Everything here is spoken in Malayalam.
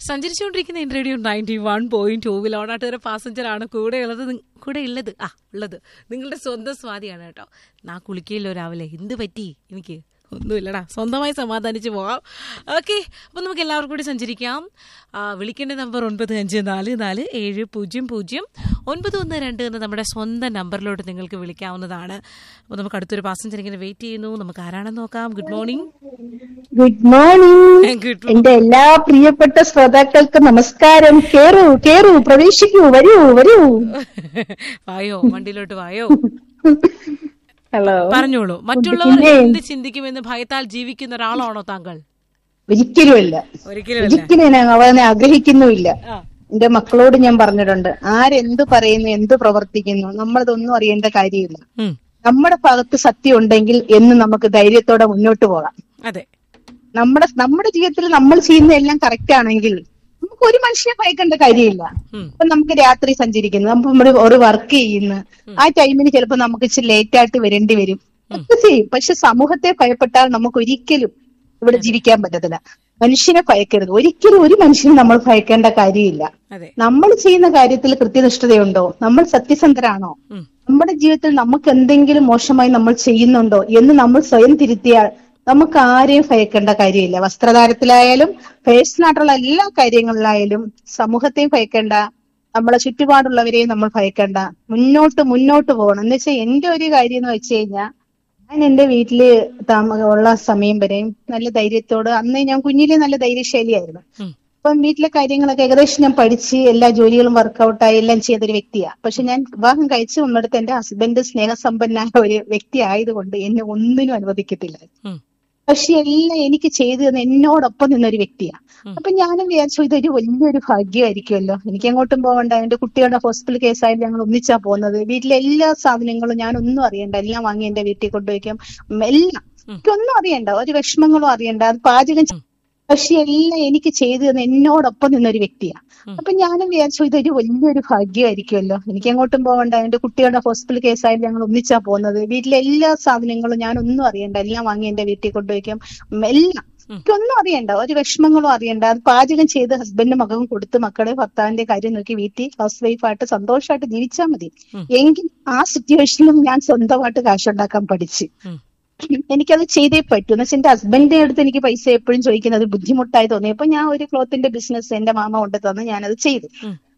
സഞ്ചരിച്ചുകൊണ്ടിരിക്കുന്ന in radio ninety one point ടൂവിൽ ഓണാട്ടുകാരെ പാസഞ്ചർ ആണ് കൂടെ ഉള്ളത് നി- കൂടെ ഉള്ളത് ആ ഉള്ളത് നിങ്ങളുടെ സ്വന്തം സ്വാതിയാണ് കേട്ടോ നാ കുളിക്കയില്ലോ രാവിലെ എന്ത് പറ്റി എനിക്ക് ഒന്നുമില്ലടാ സ്വന്തമായി സമാധാനിച്ച് പോവാം ഓക്കെ അപ്പം നമുക്ക് എല്ലാവർക്കും കൂടി സഞ്ചരിക്കാം ആ, വിളിക്കേണ്ട നമ്പർ ഒൻപത് അഞ്ച് നാല് നാല് ഏഴ് പൂജ്യം പൂജ്യം ഒൻപത് ഒന്ന് രണ്ട് എന്ന നമ്മുടെ സ്വന്തം നമ്പറിലോട്ട് നിങ്ങൾക്ക് വിളിക്കാവുന്നതാണ് അപ്പോൾ നമുക്ക് അടുത്തൊരു പാസഞ്ചർ ഇങ്ങനെ വെയിറ്റ് ചെയ്യുന്നു നമുക്ക് ആരാണെന്ന് നോക്കാം good morning good morning good എന്റെ എല്ലാ പ്രിയപ്പെട്ട ശ്രോതാക്കൾക്ക് നമസ്കാരം കേറൂ കേറൂ പ്രവേശിക്കൂ വരൂ വരൂ വായോ വണ്ടിയിലോട്ട് വായോ ഹലോ പറഞ്ഞോളൂ മറ്റുള്ളവർ എന്ത് ചിന്തിക്കുമെന്ന് ഭയത്താൽ ജീവിക്കുന്ന ഒരാളാണോ താങ്കൾ ഒരിക്കലുമല്ല ഒരിക്കലും അല്ല ഒരിക്കലും ഞാൻ അവനെ ആഗ്രഹിക്കുന്നുമില്ല ആ, എന്റെ മക്കളോട് ഞാൻ പറഞ്ഞിട്ടുണ്ട് ആരെന്ത് പറയുന്നു എന്ത് പ്രവർത്തിക്കുന്നു നമ്മളതൊന്നും അറിയേണ്ട കാര്യമില്ല ഉം, നമ്മുടെ ഭാഗത്ത് സത്യം ഉണ്ടെങ്കിൽ എന്ന് നമുക്ക് ധൈര്യത്തോടെ മുന്നോട്ട് പോകാം അതെ നമ്മുടെ നമ്മുടെ ജീവിതത്തിൽ നമ്മൾ ചെയ്യുന്ന എല്ലാം കറക്റ്റ് ആണെങ്കിൽ നമുക്ക് ഒരു മനുഷ്യനെ ഭയക്കേണ്ട കാര്യമില്ല ഉം, ഇപ്പൊ നമുക്ക് രാത്രി സഞ്ചരിക്കുന്നു നമുക്ക് നമ്മുടെ ഒരു വർക്ക് ചെയ്യുന്നു ആ ടൈമിന് ചിലപ്പോൾ നമുക്ക് ഇച്ചിരി ലേറ്റ് ആയിട്ട് വരേണ്ടി വരും ഒക്കെ ചെയ്യും പക്ഷെ സമൂഹത്തെ ഭയപ്പെട്ടാൽ നമുക്ക് ഒരിക്കലും ഇവിടെ ജീവിക്കാൻ പറ്റത്തില്ല മനുഷ്യനെ ഭയക്കരുത് ഒരിക്കലും ഒരു മനുഷ്യനെ നമ്മൾ ഭയക്കേണ്ട കാര്യമില്ല അതെ നമ്മൾ ചെയ്യുന്ന കാര്യത്തിൽ കൃത്യനിഷ്ഠതയുണ്ടോ നമ്മൾ സത്യസന്ധരാണോ ഉം, നമ്മുടെ ജീവിതത്തിൽ നമുക്ക് എന്തെങ്കിലും മോശമായി നമ്മൾ ചെയ്യുന്നുണ്ടോ എന്ന് നമ്മൾ സ്വയം തിരുത്തിയാൽ നമുക്ക് ആരെയും ഭയക്കേണ്ട കാര്യമില്ല വസ്ത്രധാരത്തിലായാലും ഫേഷനായിട്ടുള്ള എല്ലാ കാര്യങ്ങളിലായാലും സമൂഹത്തെയും ഭയക്കേണ്ട നമ്മളെ ചുറ്റുപാടുള്ളവരെയും നമ്മൾ ഭയക്കേണ്ട മുന്നോട്ട് മുന്നോട്ട് പോകണം എന്ന് വെച്ചാൽ എന്റെ ഒരു കാര്യം എന്ന് വെച്ച് കഴിഞ്ഞാൽ ഞാൻ എന്റെ വീട്ടില് താമ ഉള്ള സമയം വരെയും നല്ല ധൈര്യത്തോട് അന്ന് ഞാൻ കുഞ്ഞിലെ നല്ല ധൈര്യശാലിയായിരുന്നു ഉം, അപ്പം വീട്ടിലെ കാര്യങ്ങളൊക്കെ ഏകദേശം ഞാൻ പഠിച്ച് എല്ലാ ജോലികളും വർക്കൗട്ടായി എല്ലാം ചെയ്തൊരു വ്യക്തിയാ പക്ഷെ ഞാൻ വിവാഹം കഴിച്ചു വന്നിടത്ത് എന്റെ ഹസ്ബൻഡ് സ്നേഹസമ്പന്നായ ഒരു വ്യക്തി ആയതുകൊണ്ട് എന്നെ ഒന്നിനും അനുവദിക്കത്തില്ല ഉം, പക്ഷെ എല്ലാം എനിക്ക് ചെയ്തു തന്ന എന്നോടൊപ്പം നിന്നൊരു വ്യക്തിയാ ഉം. അപ്പൊ ഞാനും വിചാരിച്ചു ഇതൊരു വലിയൊരു ഭാഗ്യമായിരിക്കുമല്ലോ എനിക്ക് എങ്ങോട്ടും പോകണ്ട എന്റെ കുട്ടികളുടെ ഹോസ്പിറ്റൽ കേസായാലും ഞങ്ങൾ ഒന്നിച്ചാ പോകുന്നത് വീട്ടിലെ എല്ലാ സാധനങ്ങളും ഞാൻ ഒന്നും അറിയണ്ട എല്ലാം വാങ്ങി എന്റെ വീട്ടിൽ കൊണ്ടുവയ്ക്കാം ഉം, എല്ലാം ഉം. എനിക്കൊന്നും അറിയണ്ട ഒരു വിഷമങ്ങളും അറിയണ്ട അത് പാചകം ചെയ്യ- പക്ഷെ എല്ലാം എനിക്ക് ചെയ്തു തന്ന എന്നോടൊപ്പം നിന്നൊരു വ്യക്തിയാ ഉം. അപ്പൊ ഞാനും വിചാരിച്ചു ഇതൊരു വലിയൊരു ഭാഗ്യമായിരിക്കുമല്ലോ എനിക്ക് എങ്ങോട്ടും പോകണ്ട എന്റെ കുട്ടികളുടെ ഹോസ്പിറ്റൽ കേസായാലും ഞങ്ങൾ ഒന്നിച്ചാ പോകുന്നത് വീട്ടിലെ എല്ലാ സാധനങ്ങളും ഞാൻ ഒന്നും അറിയണ്ട എല്ലാം വാങ്ങി എന്റെ വീട്ടിൽ കൊണ്ടുവയ്ക്കാം ഉം, എല്ലാം ഉം. എനിക്കൊന്നും അറിയണ്ട ഒരു വിഷമങ്ങളും അറിയണ്ട അത് പാചകം ചെയ്ത് ഹസ്ബൻഡും മകനും കൊടുത്ത് മക്കളെ ഭർത്താവിന്റെ കാര്യം നോക്കി വീട്ടിൽ ഹൗസ് വൈഫായിട്ട് സന്തോഷമായിട്ട് ജീവിച്ചാൽ മതി ഉം. എങ്കിൽ ആ സിറ്റുവേഷനിലും ഞാൻ സ്വന്തമായിട്ട് കാശുണ്ടാക്കാൻ പഠിച്ചു ഉം, എനിക്കത് ചെയ്തേ പറ്റൂ എന്ന് വെച്ചാൽ എന്റെ ഹസ്ബൻഡിന്റെ അടുത്ത് എനിക്ക് പൈസ എപ്പോഴും ചോദിക്കുന്നത് ബുദ്ധിമുട്ടായി തോന്നിയപ്പോ ഞാൻ ഒരു ക്ലോത്തിന്റെ ബിസിനസ് എന്റെ മാമ കൊണ്ട് തന്ന് ഞാനത് ചെയ്തു ഉം.